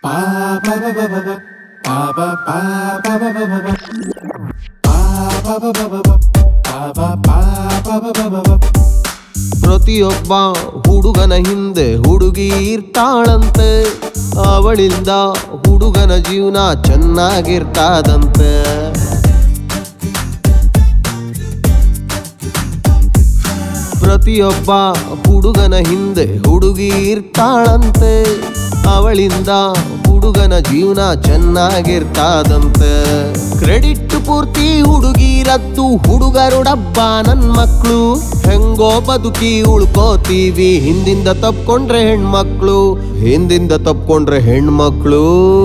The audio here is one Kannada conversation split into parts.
ಪ್ರತಿಯೊಬ್ಬ ಹುಡುಗನ ಹಿಂದೆ ಹುಡುಗಿ ಇರ್ತಾಳಂತೆ ಅವಳಿಂದ ಹುಡುಗನ ಜೀವನ ಚೆನ್ನಾಗಿರ್ತಾದಂತೆ ಪ್ರತಿಯೊಬ್ಬ ಹುಡುಗನ ಹಿಂದೆ ಹುಡುಗಿ ಇರ್ತಾಳಂತೆ ಅವಳಿಂದ ಹುಡುಗನ ಜೀವನ ಚೆನ್ನಾಗಿರ್ತಾದಂತೆ ಕ್ರೆಡಿಟ್ ಪೂರ್ತಿ ಹುಡುಗಿರದ್ದು ಹುಡುಗರು ಡಬ್ಬ ನನ್ ಮಕ್ಳು ಹೆಂಗೋ ಬದುಕಿ ಉಳ್ಕೋತೀವಿ ಹಿಂದಿಂದ ತಪ್ಕೊಂಡ್ರೆ ಹೆಣ್ಮಕ್ಳು ಹಿಂದಿಂದ ತಪ್ಕೊಂಡ್ರೆ ಹೆಣ್ಮಕ್ಳು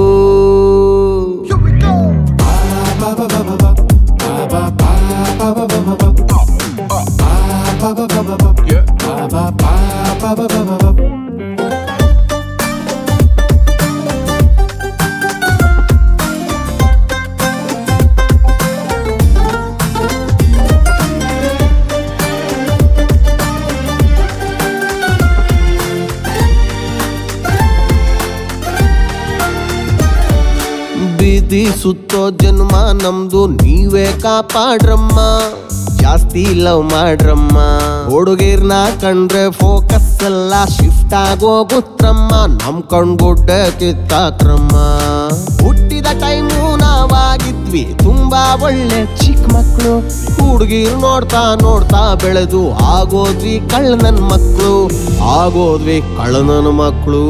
ಬೀದಿ ಸುತ್ತೋ ಜನ್ಮ ನಮ್ದು ನೀವೇ ಕಾಪಾಡ್ರಮ್ಮ ಜಾಸ್ತಿ ಲವ್ ಮಾಡ್ರಮ್ಮ ಹುಡುಗಿರ್ನ ಕಂಡ್ರೆ ಫೋಕಸ್ ಎಲ್ಲ ಶಿಫ್ಟ್ ಆಗೋಗುತ್ರಮ್ಮ ನಮ್ ಕಣ್ಗುಡ್ಡ ಕಿತ್ತಾಕ್ರಮ್ಮ ಹುಟ್ಟಿದ ಟೈಮು ನಾವಾಗಿದ್ವಿ ತುಂಬಾ ಒಳ್ಳೆ ಚಿಕ್ಕ ಮಕ್ಕಳು ಹುಡುಗಿರ್ ನೋಡ್ತಾ ನೋಡ್ತಾ ಬೆಳೆದು ಆಗೋದ್ವಿ ಕಳ್ಳ ನನ್ ಮಕ್ಳು ಆಗೋದ್ವಿ ಕಳ್ಳ ನನ್ ಮಕ್ಳು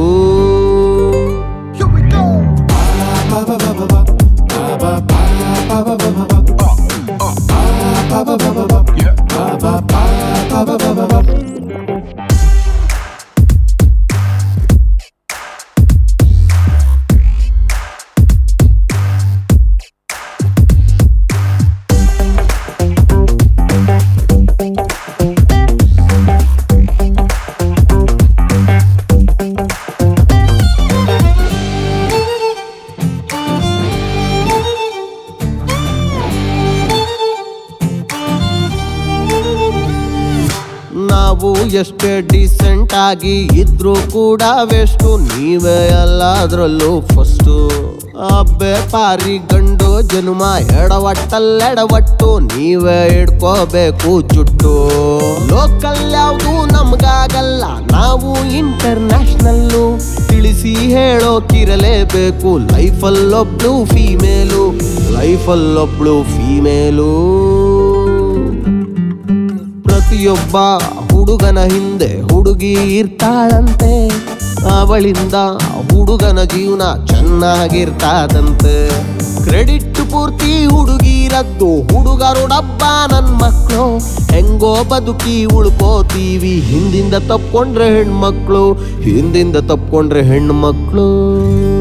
ನಾವು ಎಷ್ಟೇ ಡಿಸೆಂಟ್ ಆಗಿ ಇದ್ರೂ ಕೂಡ ವೆಸ್ಟು ನೀವೇ ಎಲ್ಲದ್ರಲ್ಲೂ ಫಸ್ಟು ಅಬ್ಬೆ ಪಾರಿ ಗಂಡು ಜನ್ಮ ಎಡವಟ್ಟಲ್ಲೆಡವಟ್ಟು ನೀವೇ ಇಡ್ಕೋಬೇಕು ಜುಟ್ಟು ಲೋಕಲ್ ಯಾವುದು ನಮ್ಗಾಗಲ್ಲ ನಾವು ಇಂಟರ್ನ್ಯಾಷನಲ್ಲು ತಿಳಿಸಿ ಹೇಳೋಕಿರಲೇಬೇಕು ಲೈಫಲ್ಲೊಬ್ಳು ಫೀಮೇಲು ಲೈಫಲ್ಲೊಬ್ಳು ಫೀಮೇಲು ಪ್ರತಿಯೊಬ್ಬ ಹುಡುಗನ ಹಿಂದೆ ಹುಡುಗಿ ಇರ್ತಾಳಂತೆ ಅವಳಿಂದ ಹುಡುಗನ ಜೀವನ ಚೆನ್ನಾಗಿರ್ತಾದಂತೆ ಕ್ರೆಡಿಟ್ ಪೂರ್ತಿ ಹುಡುಗಿರದ್ದು ಹುಡುಗರು ಡಬ್ಬ ನನ್ ಮಕ್ಳು ಹೆಂಗೋ ಬದುಕಿ ಉಳ್ಕೋತೀವಿ ಹಿಂದಿಂದ ತಪ್ಕೊಂಡ್ರೆ ಹೆಣ್ಮಕ್ಳು ಹಿಂದಿಂದ ತಪ್ಕೊಂಡ್ರೆ ಹೆಣ್ಮಕ್ಳು